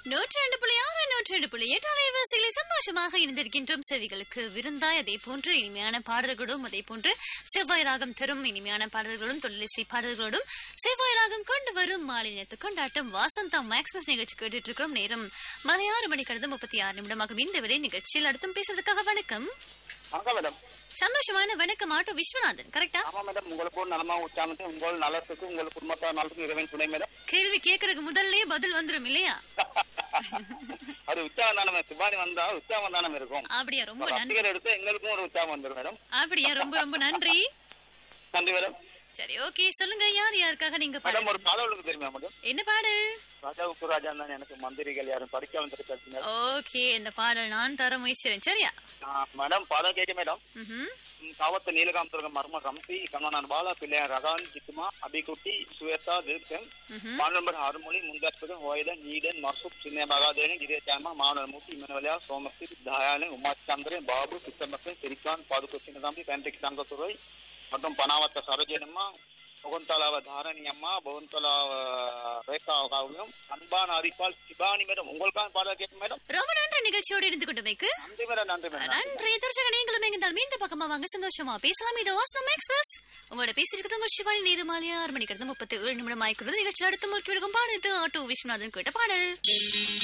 நூற்றி ரெண்டு புள்ளி ஆறு நூற்றி ரெண்டு புள்ளி எட்டு அலைவாசிகளை சந்தோஷமாக இணைந்திருக்கின்றோம் செவிகளுக்கு விருந்தாய் அதே போன்று இனிமையான பாடல்களோடும் அதே போன்று செவ்வாய் ராகம் தரும் இனிமையான பாடல்களோடும் தொழிலிசை பாடல்களோடும் செவ்வாய் ராகம் கொண்டு வரும் மாலை நேரத்து கொண்டாட்டம் வாசந்தா மேக்ஸ்மஸ் நிகழ்ச்சி கேட்டுட்டு இருக்கிறோம் நேரம் மணி ஆறு மணி கடந்து முப்பத்தி ஆறு நிமிடமாகும் இந்த விலை நிகழ்ச்சியில் அடுத்தும் பேசுறதுக்காக வணக்கம் வணக்கம் மேடம் சந்தோஷமான வணக்கம் ஆட்டோ விஸ்வநாதன் கரெக்டா ஆமா மேடம் உங்களுக்கு ஒரு நலமா உச்சாமத்து உங்கள் நலத்துக்கு உங்கள் குடும்பத்தார் நலத்துக்கு இறைவன் துணை மேடம் கேள்வி கேட்கறதுக்கு முதல்லயே பதில் வந்துரும் இல்லையா அது உற்சாகம் தானே சுபானி வந்தா உற்சாகம் தானே இருக்கும் அப்படியா ரொம்ப நன்றி ரசிகர் எடுத்து எங்களுக்கும் ஒரு உற்சாகம் வந்துடும் மேடம் அப்படியா ரொம்ப ரொம்ப நன்றி நன்றி மேடம் சரி ஓகே சொல்லுங்க யார் யாருக்காக நீங்க மேடம் பாடல் ஒரு பாடலுக்கு தெரியுமா மேடம் என்ன பாடல் ராஜாவுக்கு ராஜா தான் எனக்கு மந்திரிகள் யாரும் படிக்காமல் தெரியாது ஓகே இந்த பாடல் நான் தர முயற்சிறேன் சரியா மேடம் பாடல் கேட்க மேடம் ம்ஹும். காவத்த நீலகாந்தர்க மர்ம கம்பி கண்ணனான் பாலா பிள்ளையார் ரகான் சித்துமா அபிகுட்டி சுவேதா தீர்க்கன் ம்ஹும். மாநம்பர் ஹார்மோனி முந்தஸ்பதம் ஹோயதன் நீடன் மர்சுப் சின்ன மகாதேவன் గిరిజామ మానవమూర్తి ఇమనవల్య సోమస్తి దయాలని ఉమాచంద్ర బాబు కిష్టమక్క సిరికాన్ పాదుకొచ్చిన తంపి పెంటకి సంగతురోయ్ మొత్తం పనావత్త సరోజనమ్మ బొగుంతలావ ధారణియమ్మ బొగుంతలావ ரேகா காவியம் அன்பான அரிப்பால் சிபானி மேடம் உங்களுக்கான பாடல் கேட்கும் மேடம் ரொம்ப நன்றி நிகழ்ச்சியோடு இருந்து கொண்டமைக்கு நன்றி மேடம் நன்றி மேடம் நன்றி தர்ஷக நீங்களும் எங்கிருந்தாலும் இந்த பக்கமா வாங்க சந்தோஷமா பேசலாம் இது வாசனம் எக்ஸ்பிரஸ் உங்களோட பேசியிருக்கிறது உங்கள் சிவானி நேருமாலி ஆறு மணிக்கு முப்பத்தி ஏழு நிமிடம் ஆயிக்கிறது நிகழ்ச்சி அடுத்து முழுக்கி விடுக்கும் பாடல் இது ஆட்டோ விஸ்வநாதன் கேட்ட பாடல்